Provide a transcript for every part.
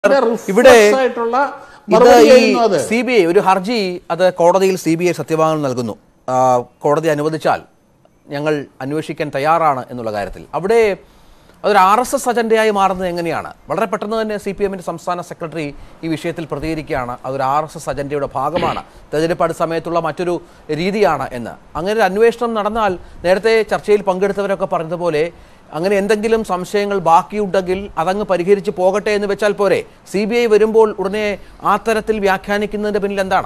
ഇവിടെ reflex ആയിട്ടുള്ള ഇത് മറുപടിയായിരുന്നു അത് ഈ സി ബി ഐ ഒരു ഹർജി അത് കോടതിയിൽ സി ബി ഐ സത്യവാങ്മൂലം നൽകുന്നു ആ, കോടതി അനുവദിച്ചാൽ ഞങ്ങൾ അന്വേഷിക്കാൻ തയ്യാറാണ് എന്നുള്ള കാര്യത്തിൽ അവിടെ അതൊരു ആർ എസ് എസ് അജണ്ടയായി മാറുന്നത് എങ്ങനെയാണ് വളരെ പെട്ടെന്ന് തന്നെ സി പി എമ്മിൻ്റെ സംസ്ഥാന സെക്രട്ടറി ഈ വിഷയത്തിൽ പ്രതികരിക്കുകയാണ് അതൊരു ആർ എസ് എസ് അജണ്ടയുടെ ഭാഗമാണ് തെരഞ്ഞെടുപ്പ് അടുത്ത സമയത്തുള്ള മറ്റൊരു രീതിയാണ് എന്ന് അങ്ങനെ ഒരു അന്വേഷണം നടന്നാൽ നേരത്തെ ചർച്ചയിൽ പങ്കെടുത്തവരൊക്കെ പറഞ്ഞതുപോലെ അങ്ങനെ എന്തെങ്കിലും സംശയങ്ങൾ ബാക്കിയുണ്ടെങ്കിൽ അതങ്ങ് പരിഹരിച്ച് പോകട്ടെ എന്ന് വെച്ചാൽ പോരെ സി ബി ഐ വരുമ്പോൾ ഉടനെ ആ തരത്തിൽ വ്യാഖ്യാനിക്കുന്നതിന്റെ പിന്നിൽ എന്താണ്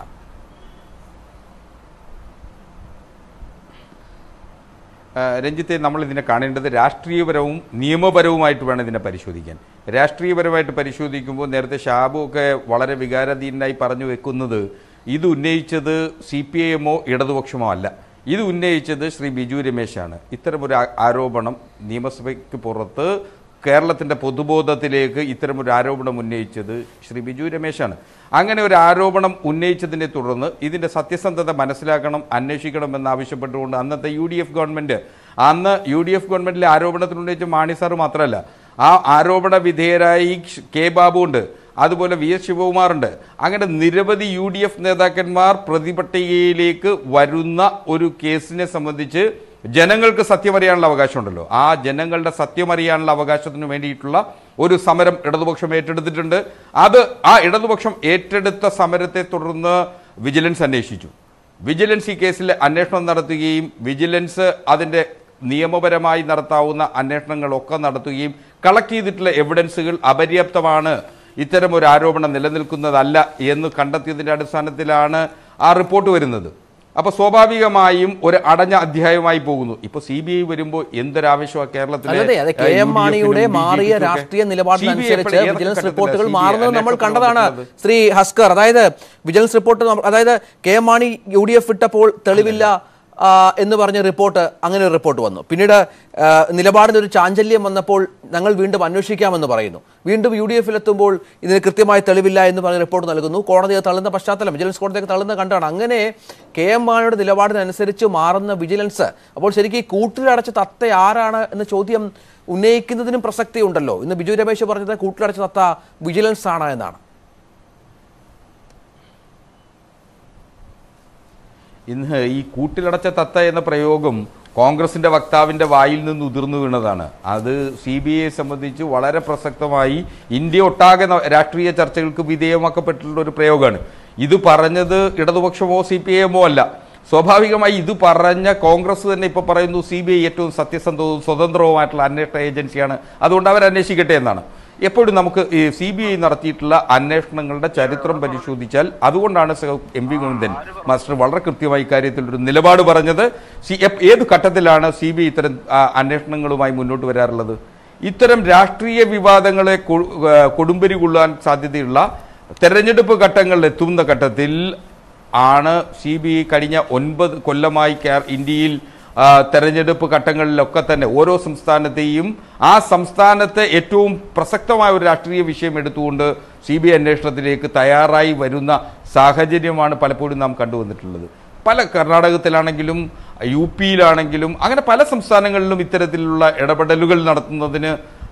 ആ, രഞ്ജിത്തെ നമ്മൾ ഇതിനെ കാണേണ്ടത് രാഷ്ട്രീയപരവും നിയമപരവുമായിട്ട് വേണം ഇതിനെ പരിശോധിക്കാൻ രാഷ്ട്രീയപരമായിട്ട് പരിശോധിക്കുമ്പോൾ നേരത്തെ ഷാബു ഒക്കെ വളരെ വികാരാധീനായി പറഞ്ഞു വെക്കുന്നത് ഇത് ഉന്നയിച്ചത് സി പി ഐ എമ്മോ ഇടതുപക്ഷമോ അല്ല ഇത് ഉന്നയിച്ചത് ശ്രീ ബിജു രമേശാണ് ഇത്തരമൊരു ആ- ആരോപണം നിയമസഭയ്ക്ക് പുറത്ത് കേരളത്തിന്റെ പൊതുബോധത്തിലേക്ക് ഇത്തരമൊരു ആരോപണം ഉന്നയിച്ചത് ശ്രീ ബിജു രമേശാണ് അങ്ങനെ ഒരു ആരോപണം ഉന്നയിച്ചതിനെ തുടർന്ന് ഇതിന്റെ സത്യസന്ധത മനസ്സിലാക്കണം അന്വേഷിക്കണം എന്നാവശ്യപ്പെട്ടുകൊണ്ട് അന്നത്തെ യു ഡി എഫ് ഗവൺമെന്റ് അന്ന് യു ഡി എഫ് ഗവൺമെന്റിലെ ആരോപണത്തിൽ ഉന്നയിച്ച മാണി സാർ മാത്രമല്ല ആ ആരോപണ വിധേയരായി കെ ബാബു ഉണ്ട് അതുപോലെ വി എസ് ശിവകുമാറുണ്ട് അങ്ങനെ നിരവധി യു ഡി എഫ് നേതാക്കന്മാർ പ്രതിപട്ടികയിലേക്ക് വരുന്ന ഒരു കേസിനെ സംബന്ധിച്ച് ജനങ്ങൾക്ക് സത്യമറിയാനുള്ള അവകാശമുണ്ടല്ലോ ആ ജനങ്ങളുടെ സത്യമറിയാനുള്ള അവകാശത്തിന് വേണ്ടിയിട്ടുള്ള ഒരു സമരം ഇടതുപക്ഷം ഏറ്റെടുത്തിട്ടുണ്ട് അത് ആ ഇടതുപക്ഷം ഏറ്റെടുത്ത സമരത്തെ തുടർന്ന് വിജിലൻസ് അന്വേഷിച്ചു വിജിലൻസ് ഈ കേസിൽ അന്വേഷണം നടത്തുകയും വിജിലൻസ് അതിൻ്റെ നിയമപരമായി നടത്താവുന്ന അന്വേഷണങ്ങളൊക്കെ നടത്തുകയും കളക്ട് ചെയ്തിട്ടുള്ള എവിഡൻസുകൾ അപര്യാപ്തമാണ് ഇത്തരം ഒരു ആരോപണം നിലനിൽക്കുന്നതല്ല എന്ന് കണ്ടെത്തിയതിൻ്റെ അടിസ്ഥാനത്തിലാണ് ആ റിപ്പോർട്ട് വരുന്നത് അപ്പൊ സ്വാഭാവികമായും ഒരു അടഞ്ഞ അധ്യായമായി പോകുന്നു ഇപ്പൊ സി ബി ഐ വരുമ്പോൾ എന്തൊരാവശ്യമാണ് കേരളത്തിലെ അല്ലതെ അത് കെ എം യു ഡി മാണിയുടെ എഫിനും ബി ജെ മാറിയ പിക്കും ഒക്കെ. രാഷ്ട്രീയ നിലപാടിനനുസരിച്ച് CBI എപ്പോഴും ഏതൊക്കെ വിജിലൻസ് ഘട്ടത്തിലാണ് റിപ്പോർട്ടുകൾ CBI മാറുന്നത് നമ്മൾ അന്വേഷണം കണ്ടതാണ് നടത്തുന്നത്? ശ്രീ ഹസ്കർ അതായത് വിജിലൻസ് റിപ്പോർട്ട് നമ്മ- അതായത് K M Mani U D F ഇട്ടപ്പോൾ തെളിവില്ല ആ, എന്ന് പറഞ്ഞ റിപ്പോർട്ട് അങ്ങനെ ഒരു റിപ്പോർട്ട് വന്നു പിന്നീട് ആ, നിലപാടിന് ഒരു ചാഞ്ചല്യം വന്നപ്പോൾ ഞങ്ങൾ വീണ്ടും അന്വേഷിക്കാമെന്ന് പറയുന്നു വീണ്ടും യു ഡി എഫിലെത്തുമ്പോൾ ഇതിന് കൃത്യമായ തെളിവില്ല എന്ന് പറഞ്ഞ റിപ്പോർട്ട് നൽകുന്നു കോടതി അത് തള്ളുന്ന പശ്ചാത്തലം വിജിലൻസ് കോടതിയൊക്കെ തള്ളുന്ന കണ്ടാണ് അങ്ങനെ കെ എം മാണിയുടെ നിലപാടിനനുസരിച്ച് മാറുന്ന വിജിലൻസ് അപ്പോൾ ശരിക്കും ഈ കൂട്ടിലടച്ച തത്ത ആരാണ് എന്ന ചോദ്യം ഉന്നയിക്കുന്നതിനും പ്രസക്തി ഉണ്ടല്ലോ ഇന്ന് ബിജു രമേശ് പറഞ്ഞത് കൂട്ടിലടച്ച തത്ത വിജിലൻസ് ആണ് എന്നാണ് ഇന്ന് ഈ കൂട്ടിലടച്ച തത്ത എന്ന പ്രയോഗം കോൺഗ്രസിന്റെ വക്താവിന്റെ വായിൽ നിന്ന് ഉതിർന്നു വീണതാണ് അത് സി ബി ഐയെ സംബന്ധിച്ച് വളരെ പ്രസക്തമായി ഇന്ത്യ ഒട്ടാകെ ന- രാഷ്ട്രീയ ചർച്ചകൾക്ക് വിധേയമാക്കപ്പെട്ടിട്ടുള്ള ഒരു പ്രയോഗമാണ് ഇത് പറഞ്ഞത് ഇടതുപക്ഷമോ സി പി ഐഎമ്മോ അല്ല സ്വാഭാവികമായി ഇത് പറഞ്ഞ കോൺഗ്രസ് തന്നെ ഇപ്പോൾ പറയുന്നു സി ബി ഐ ഏറ്റവും സത്യസന്ധവും സ്വതന്ത്രവുമായിട്ടുള്ള അന്വേഷണ ഏജൻസിയാണ് അതുകൊണ്ട് അവർ അന്വേഷിക്കട്ടെ എന്നാണ് എപ്പോഴും നമുക്ക് ഈ സി ബി ഐ നടത്തിയിട്ടുള്ള അന്വേഷണങ്ങളുടെ ചരിത്രം പരിശോധിച്ചാൽ അതുകൊണ്ടാണ് സഹ- എം വി ഗോവിന്ദൻ മാസ്റ്റർ വളരെ കൃത്യമായി ഇക്കാര്യത്തിൽ ഒരു നിലപാട് പറഞ്ഞത് സി എപ്- ഏത് ഘട്ടത്തിലാണ് സി ബി ഐ ഇത്തരം ആ, അന്വേഷണങ്ങളുമായി മുന്നോട്ട് വരാറുള്ളത് ഇത്തരം രാഷ്ട്രീയ വിവാദങ്ങളെ കൊ- ആ, കൊടുമ്പിരി കൊള്ളാൻ സാധ്യതയുള്ള തെരഞ്ഞെടുപ്പ് ഘട്ടങ്ങളിൽ എത്തുന്ന ഘട്ടത്തിൽ ആണ് സി ബി ഐ കഴിഞ്ഞ ഒൻപത് കൊല്ലമായി കേര- ഇന്ത്യയിൽ ആ, തെരഞ്ഞെടുപ്പ് ഘട്ടങ്ങളിലൊക്കെ തന്നെ ഓരോ സംസ്ഥാനത്തെയും ആ സംസ്ഥാനത്തെ ഏറ്റവും പ്രസക്തമായ ഒരു രാഷ്ട്രീയ വിഷയം എടുത്തുകൊണ്ട് സി ബി ഐ അന്വേഷണത്തിലേക്ക് തയ്യാറായി വരുന്ന സാഹചര്യമാണ് പലപ്പോഴും നാം കണ്ടുവന്നിട്ടുള്ളത് പല കർണാടകത്തിലാണെങ്കിലും യു പിയിലാണെങ്കിലും അങ്ങനെ പല സംസ്ഥാനങ്ങളിലും ഇത്തരത്തിലുള്ള ഇടപെടലുകൾ നടത്തുന്നതിന്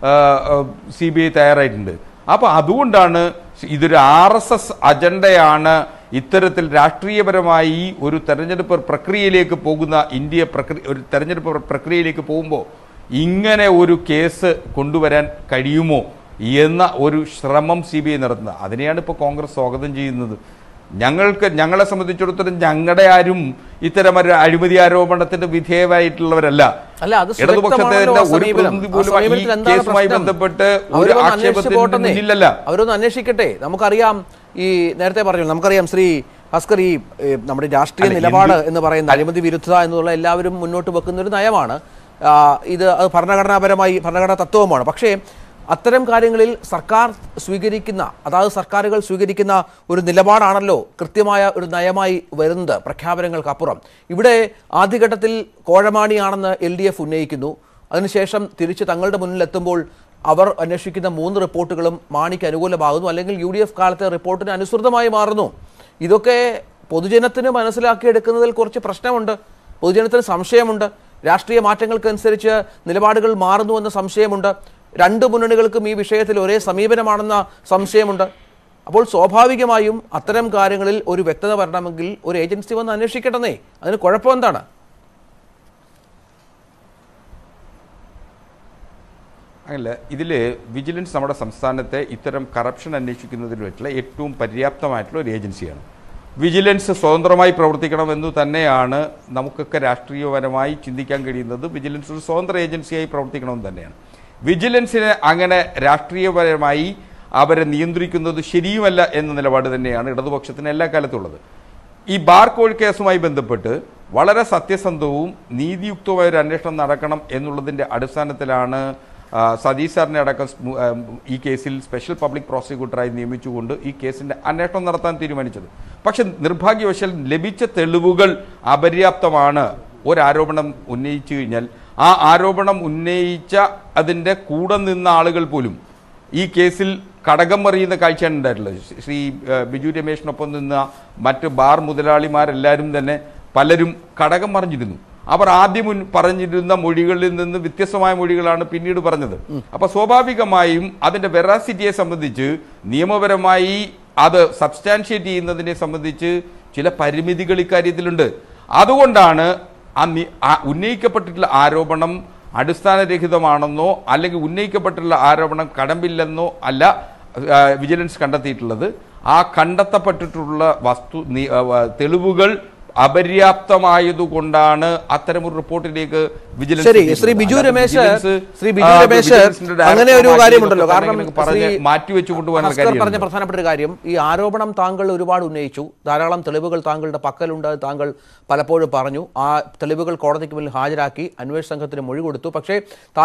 സി ബി ഐ തയ്യാറായിട്ടുണ്ട് അപ്പോൾ അതുകൊണ്ടാണ് ഇതൊരു ആർ എസ് എസ് അജണ്ടയാണ് ഇത്തരത്തിൽ രാഷ്ട്രീയപരമായി ഒരു തെരഞ്ഞെടുപ്പ് പ്രക്രിയയിലേക്ക് പോകുന്ന ഇന്ത്യ പ്രക്രിയ ഒരു തെരഞ്ഞെടുപ്പ് പ്രക്രിയയിലേക്ക് പോകുമ്പോൾ ഇങ്ങനെ ഒരു കേസ് കൊണ്ടുവരാൻ കഴിയുമോ എന്ന ഒരു ശ്രമം സി ബി ഐ നടത്തുന്നത് അതിനെയാണ് ഇപ്പോൾ കോൺഗ്രസ് സ്വാഗതം ചെയ്യുന്നത് ഞങ്ങൾക്ക് ഞങ്ങളെ സംബന്ധിച്ചിടത്തോളം ഞങ്ങളുടെ ആരും ഇത്തരം ഒരു അഴിമതി ആരോപണത്തിന്റെ വിധേയമായിട്ടുള്ളവരല്ല അല്ല അത് ഇടതുപക്ഷത്തെ സുരക്തമാണല്ലോ ആ തന്നെ ഒരു സമീപനം. പ്രതിനിധി ആ പോലും ഈ സമീപനത്തിൽ എന്താണ് കേസുമായി പ്രശ്നം? ബന്ധപ്പെട്ട് ഒരു അവരൊന്ന് അന്വേഷിച്ച് ആക്ഷേപത്തിന് പോട്ടെന്നേ. മുന്നിലല്ല അവരൊന്ന് അന്വേഷിക്കട്ടെ നമുക്കറിയാം ഈ നേരത്തെ പറഞ്ഞു നമുക്കറിയാം ശ്രീ ഹസ്കർ ഈ ഏ, നമ്മുടെ രാഷ്ട്രീയ അല്ല, നിലപാട് എന്ത്- എന്ന് പറയുന്ന അഴിമതി വിരുദ്ധത എന്നുള്ള എല്ലാവരും മുന്നോട്ട് വെക്കുന്ന ഒരു നയമാണ് ആ, ഇത് അത് ഭരണഘടനാപരമായി ഭരണഘടനാ തത്വവുമാണ് പക്ഷേ അത്തരം കാര്യങ്ങളിൽ സർക്കാർ സ്വീകരിക്കുന്ന അതായത് സർക്കാരുകൾ സ്വീകരിക്കുന്ന ഒരു നിലപാടാണല്ലോ കൃത്യമായ ഒരു നയമായി വരുന്നത് പ്രഖ്യാപനങ്ങൾക്കപ്പുറം ഇവിടെ ആദ്യഘട്ടത്തിൽ കോഴമാണിയാണെന്ന് എൽ ഡി എഫ് ഉന്നയിക്കുന്നു അതിനുശേഷം തിരിച്ച് തങ്ങളുടെ മുന്നിൽ എത്തുമ്പോൾ അവർ അന്വേഷിക്കുന്ന മൂന്ന് റിപ്പോർട്ടുകളും മാണിക്ക് അനുകൂലമാകുന്നു അല്ലെങ്കിൽ യു ഡി എഫ് കാലത്തെ റിപ്പോർട്ടിന് അനുസൃതമായി മാറുന്നു ഇതൊക്കെ പൊതുജനത്തിന് മനസ്സിലാക്കിയെടുക്കുന്നതിൽ കുറച്ച് പ്രശ്നമുണ്ട് പൊതുജനത്തിന് സംശയമുണ്ട് രാഷ്ട്രീയ മാറ്റങ്ങൾക്കനുസരിച്ച് നിലപാടുകൾ മാറുന്നു എന്ന സംശയമുണ്ട് രണ്ട് മുന്നണികൾക്കും ഈ വിഷയത്തിൽ ഒരേ സമീപനമാണെന്ന സംശയമുണ്ട് അപ്പോൾ സ്വാഭാവികമായും അത്തരം കാര്യങ്ങളിൽ ഒരു വ്യക്തത വരണമെങ്കിൽ ഒരു ഏജൻസി വന്ന് അന്വേഷിക്കട്ടെന്നേ അതിന് കുഴപ്പം എന്താണ് അല്ല ഇതിൽ വിജിലൻസ് നമ്മുടെ സംസ്ഥാനത്തെ ഇത്തരം കറപ്ഷൻ അന്വേഷിക്കുന്നതിന് പറ്റിയുള്ള ഏറ്റവും പര്യാപ്തമായിട്ടുള്ള ഒരു ഏജൻസിയാണ് വിജിലൻസ് സ്വതന്ത്രമായി പ്രവർത്തിക്കണമെന്ന് തന്നെയാണ് നമുക്കൊക്കെ രാഷ്ട്രീയപരമായി ചിന്തിക്കാൻ കഴിയുന്നത് വിജിലൻസ് ഒരു സ്വതന്ത്ര ഏജൻസിയായി പ്രവർത്തിക്കണമെന്ന് തന്നെയാണ് വിജിലൻസിനെ അങ്ങനെ രാഷ്ട്രീയപരമായി അവരെ നിയന്ത്രിക്കുന്നത് ശരിയുമല്ല എന്ന നിലപാട് തന്നെയാണ് ഇടതുപക്ഷത്തിന് എല്ലാ കാലത്തുള്ളത് ഈ ബാർ കോഴി കേസുമായി ബന്ധപ്പെട്ട് വളരെ സത്യസന്ധവും നീതിയുക്തവുമായ ഒരു അന്വേഷണം നടക്കണം എന്നുള്ളതിൻ്റെ അടിസ്ഥാനത്തിലാണ് ആ, സതീഷ് സാറിനെ അടക്കം സ്മു- ആ, ഈ കേസിൽ സ്പെഷ്യൽ പബ്ലിക് പ്രോസിക്യൂട്ടറായി നിയമിച്ചുകൊണ്ട് ഈ കേസിൻ്റെ അന്വേഷണം നടത്താൻ തീരുമാനിച്ചത് പക്ഷെ നിർഭാഗ്യവശാൽ ലഭിച്ച തെളിവുകൾ അപര്യാപ്തമാണ് ഒരാരോപണം ഉന്നയിച്ചു കഴിഞ്ഞാൽ ആ ആരോപണം ഉന്നയിച്ച അതിൻ്റെ കൂടെ നിന്ന ആളുകൾ പോലും ഈ കേസിൽ കടകം മറിയുന്ന കാഴ്ചയാണ് ഉണ്ടായിട്ടുള്ളത് ശ്രീ ഏഹ്, ബിജു രമേശിനൊപ്പം നിന്ന മറ്റ് ബാർ മുതലാളിമാരെല്ലാവരും തന്നെ പലരും കടകം മറിഞ്ഞിരുന്നു അവർ ആദ്യം മുൻ പറഞ്ഞിരുന്ന മൊഴികളിൽ നിന്ന് വ്യത്യസ്തമായ മൊഴികളാണ് പിന്നീട് പറഞ്ഞത് അപ്പൊ സ്വാഭാവികമായും അതിന്റെ വെറാസിറ്റിയെ സംബന്ധിച്ച് നിയമപരമായി അത് സബ്സ്റ്റാൻഷിയേറ്റ് ചെയ്യുന്നതിനെ സംബന്ധിച്ച് ചില പരിമിതികൾ ഇക്കാര്യത്തിലുണ്ട് അതുകൊണ്ടാണ് ആ നി- ആ ഉന്നയിക്കപ്പെട്ടിട്ടുള്ള ആരോപണം അടിസ്ഥാനരഹിതമാണെന്നോ അല്ലെങ്കിൽ ഉന്നയിക്കപ്പെട്ടിട്ടുള്ള ആരോപണം കടമ്പില്ലെന്നോ അല്ല ആ, വിജിലൻസ് കണ്ടെത്തിയിട്ടുള്ളത് ആ കണ്ടെത്തപ്പെട്ടിട്ടുള്ള വസ്തു നി- ആ, വ- തെളിവുകൾ അപര്യാപ്തമായതുകൊണ്ടാണ് അത്തരമൊരു റിപ്പോർട്ടിലേക്ക് വിജിലൻസ് ശരി, എത്തിയിട്ടുള്ളത്. ശ്രീ ബിജു അല്ലാതെ രമേശ്, വിജിലൻസ്, ശ്രീ ബിജു ആ, രമേശ് വിജിലൻസിന്റെ അങ്ങനെ ഒരു ഡയറക്ടർ കാര്യമുണ്ടല്ലോ മാറ്റി കാരണം എന്നൊക്കെ പറഞ്ഞ് ശ്രീ മാറ്റിവെച്ചു കൊണ്ടുപോകുന്ന ഹസ്കർ പറഞ്ഞ കാര്യം പ്രധാനപ്പെട്ട ഒരു കാര്യം ഈ ആരോപണം താങ്കൾ ഒരുപാട് ഉന്നയിച്ചു ധാരാളം തെളിവുകൾ താങ്കളുടെ പക്കലുണ്ട് താങ്കൾ പലപ്പോഴും പറഞ്ഞു ആ തെളിവുകൾ കോടതിക്ക് മുന്നിൽ ഹാജരാക്കി അന്വേഷണ സംഘത്തിന് മൊഴി കൊടുത്തു പക്ഷേ